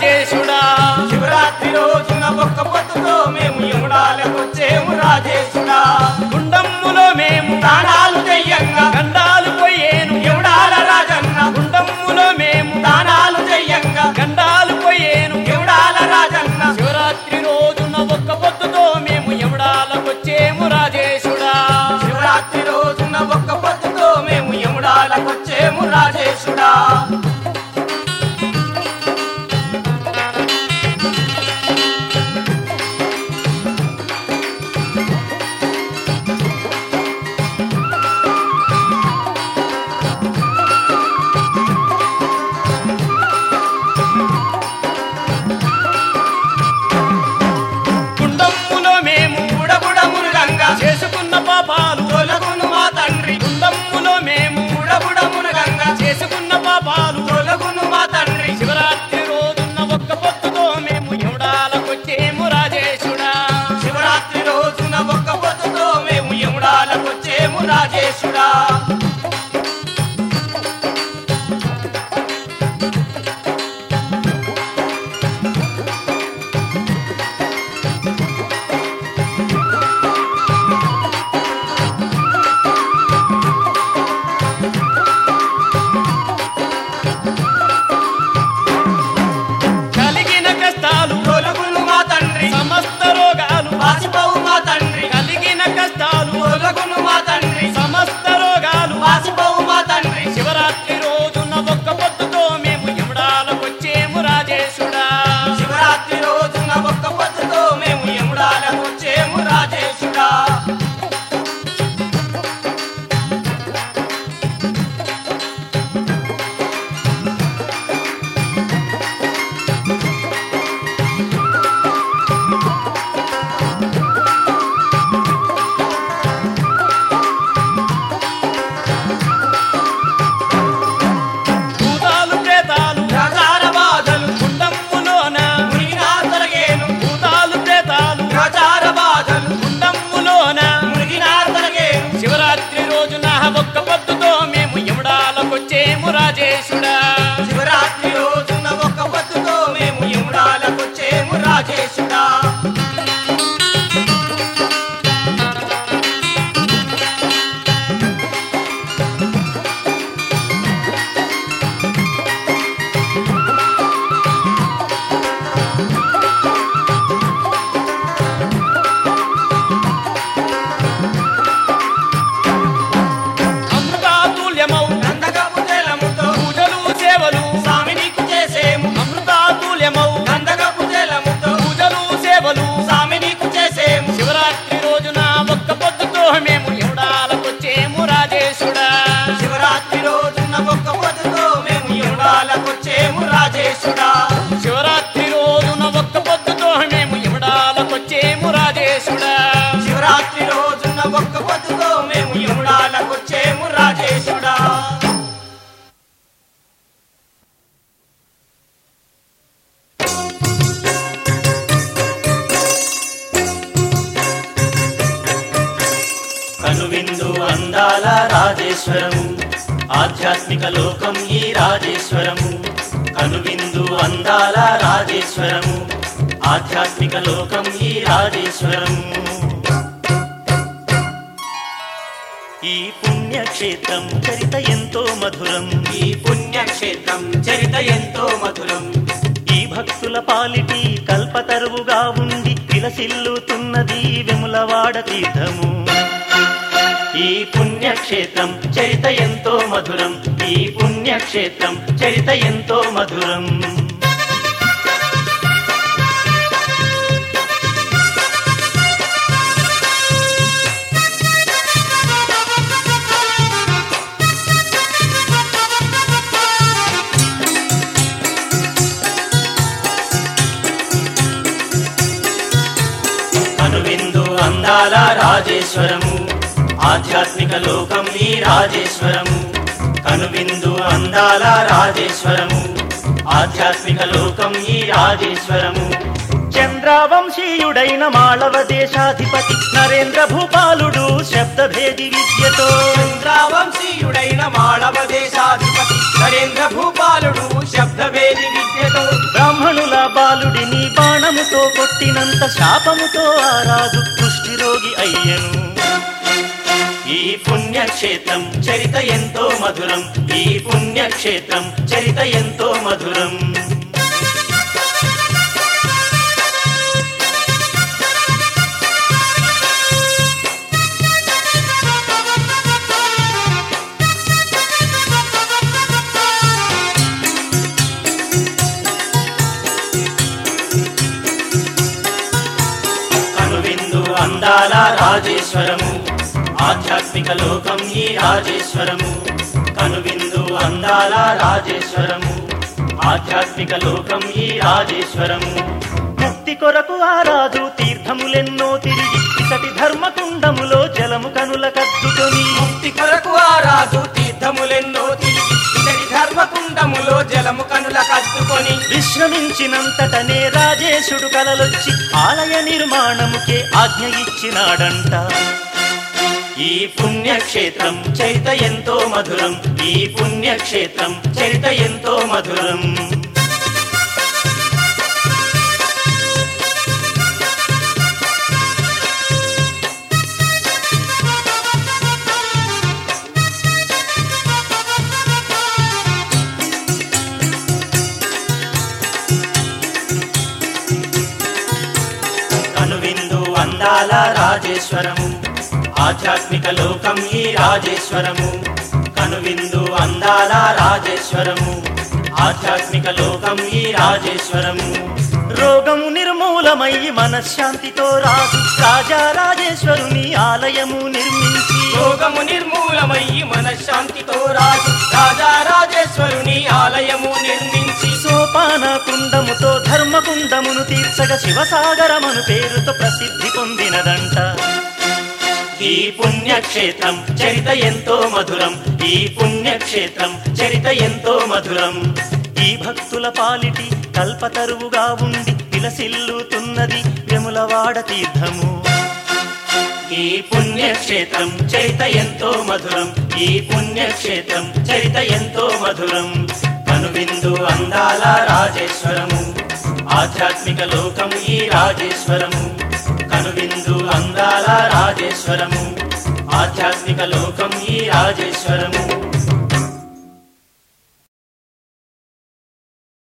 రాజేశుడా శివరాత్రి రోజున ఒక్క పొద్దుతో మేము యముడాలకొచ్చేము రాజేశుడా గుండమ్ములో మేము దానాలు చెయ్యంగా గండాలు పోయేను యముడాల రాజన్న గుండమ్ములో మేము దానాలు చెయ్యంగా గండాలు పోయేను యముడాల రాజన్న శివరాత్రి రోజున ఒక్క పొద్దుతో మేము ఎవడాలకొచ్చేము రాజేశుడా శివరాత్రి రోజున ఒక్క పొద్దుతో మేము యముడాలకొచ్చేము రాజేశుడా గుండమ్ములో మేము బుడబుడ మురుగంగా చేసుకున్న పాపాలు తొలగును మా తండ్రి గుండమ్ములో మేము బుడబుడ మురుగంగా చేసుకున్న పాపాలు తొలగును మా తండ్రి శివరాత్రి రోజున ఒక్క పొద్దుతో మేము ఎవడాలకొచ్చేము రాజేశుడా శివరాత్రి రోజున ఒక్క పొద్దుతో మేము యముడాలకొచ్చేము రాజేశుడా కలిగిన కష్టాలు తొలగును మా తండ్రి సమస్త రోగాలు వాసిపోవు మా తండ్రి కలిగిన కష్టాలు తొలగును మా తండ్రి సమస్త రోగాలు వాసిపోవు మా తండ్రి శివరాత్రి రోజున ఒక్క పొద్దుతో మేము ఎవడాలకొచ్చేము రాజేశుడా శివరాత్రి రోజున ఒక్క పొద్దుతో మేము యముడాలకొచ్చేము రాజేశుడా భూతాలు ప్రేతాలు ప్రచార బాధలు గుండమ్ములోన మునిగినా తొలగేను భూతాలు ప్రేతాలు ప్రచార బాధలు గుండమ్ములోన మునిగినా తొలగేను శివరాత్రి రోజున ఒక్క పొద్దుతో మేము ఎవడాలకొచ్చేము రాజేశుడా శివరాత్రి రోజున ఒక్క పొద్దుతో మేము యముడాలకొచ్చేము రాజేశుడా అమృతాతుల్యమౌ గంధకపు జలముతో పూజలు సేవలు స్వామి నీకు చేసేము అమృతాతుల్యమౌ గంధకపు జలముతో పూజలు సేవలు స్వామి నీకు చేసేము శివరాత్రి రోజున ఒక్క పొద్దుతో మేము ఎవడాలకొచ్చేము రాజేశుడా శివరాత్రి రోజున ఒక్క పొద్దుతో మేము యముడాలకొచ్చేము రాజేశుడా శివరాత్రి రోజున ఒక్క పొద్దుతో మేము ఎవడాలకొచ్చేము రాజేశుడా శివరాత్రి రోజున ఒక్క పొద్దుతో మేము యముడాలకొచ్చేము రాజేశుడా కనువిందు అందాల రాజేశ్వరము ఆధ్యాత్మిక లోకం ఈ రాజేశ్వరము కనువిందు అందాల రాజేశ్వరము ఆధ్యాత్మిక లోకం ఈ రాజేశ్వరము ఈ పుణ్యక్షేత్రం చరిత ఎంతో మధురం ఈ పుణ్యక్షేత్రం చరిత ఎంతో మధురం ఈ భక్తుల పాలిటి కల్పతరువుగా ఉండి విలసిల్లుతున్నది వెములవాడ తీర్థము ఈ పుణ్యక్షేత్రం చరిత ఎంతో మధురం ఈ పుణ్యక్షేత్రం చరిత ఎంతో మధురం కనువిందు అందాల రాజేశ్వరము ఆధ్యాత్మిక లోకం ఈ రాజేశ్వరము కనువిందు అందాల రాజేశ్వరము ఆధ్యాత్మిక లోకం ఈ రాజేశ్వరము చంద్రావంశీయుడైన మాళవ దేశాధిపతి నరేంద్ర భూపాలుడు శబ్దభేది విద్యతో చంద్రావంశీయుడైన మాళవ దేశాధిపతి నరేంద్ర భూపాలుడు శబ్దవేది విద్యతో బ్రహ్మ బ్రాహ్మణుల బాలుడిని బాణముతో కొట్టినంత శాపముతో ఆ రాజు కుష్ఠిరోగి అయ్యను ఈ పుణ్యక్షేత్రం చరిత ఎంతో మధురం ఈ పుణ్యక్షేత్రం చరిత ఎంతో మధురం కనువిందు అందాల రాజేశ్వరము ఆధ్యాత్మిక లోకం ఈ రాజేశ్వరము కనువిందు అందాల రాజేశ్వరము ఆధ్యాత్మిక లోకం ఈ రాజేశ్వరము ముక్తి కొరకు ఆ రాజు తీర్థములెన్నో తిరిగి ఇతటి ధర్మకుండములో జలము కనుల కద్దుకొని ముక్తి కొరకు ఆ రాజు తీర్థములెన్నో తిరిగి ఇతడి ధర్మకుండములో జలము కనుల కత్తుకొని విశ్రమించినంతటనే రాజేశుడు కలలొచ్చి ఆలయ నిర్మాణముకే ఆజ్ఞ ఇచ్చినాడంట ఈ పుణ్యక్షేత్రం చరిత ఎంతో మధురం ఈ పుణ్యక్షేత్రం చరిత ఎంతో మధురం కనువిందు అందాల రాజేశ్వరము ఆధ్యాత్మిక లోకం ఈ రాజేశ్వరము కనువిందు అందాల రాజేశ్వరము ఆధ్యాత్మిక లోకం ఈ రాజేశ్వరము రోగము నిర్మూలమయ్యి మనశ్శాంతితో రాజు రాజా రాజేశ్వరుని ఆలయము నిర్మించి రోగము నిర్మూలమయ్యి మనశ్శాంతితో రాజు రాజా రాజేశ్వరుని ఆలయము నిర్మించి సోపాన కుండముతో ధర్మకుండమును తీర్చగా శివసాగరమను పేరుతో ప్రసిద్ధి పొందినదంట ఈ పుణ్యక్షేత్రం చరిత ఎంతో మధురం ఈ పుణ్యక్షేత్రం చరిత ఎంతో మధురం ఈ భక్తుల పాలిటి కల్పతరువుగా ఉండి విలసిల్లుతున్నది వెములవాడ తీర్థము ఈ పుణ్యక్షేత్రం చరిత ఎంతో మధురం ఈ పుణ్యక్షేత్రం చరిత ఎంతో మధురం కనువిందు అందాల రాజేశ్వరము ఆధ్యాత్మిక లోకం ఈ రాజేశ్వరము కనువిందు అందాల రాజేశ్వరము ఆధ్యాత్మిక లోకం ఈ రాజేశ్వరము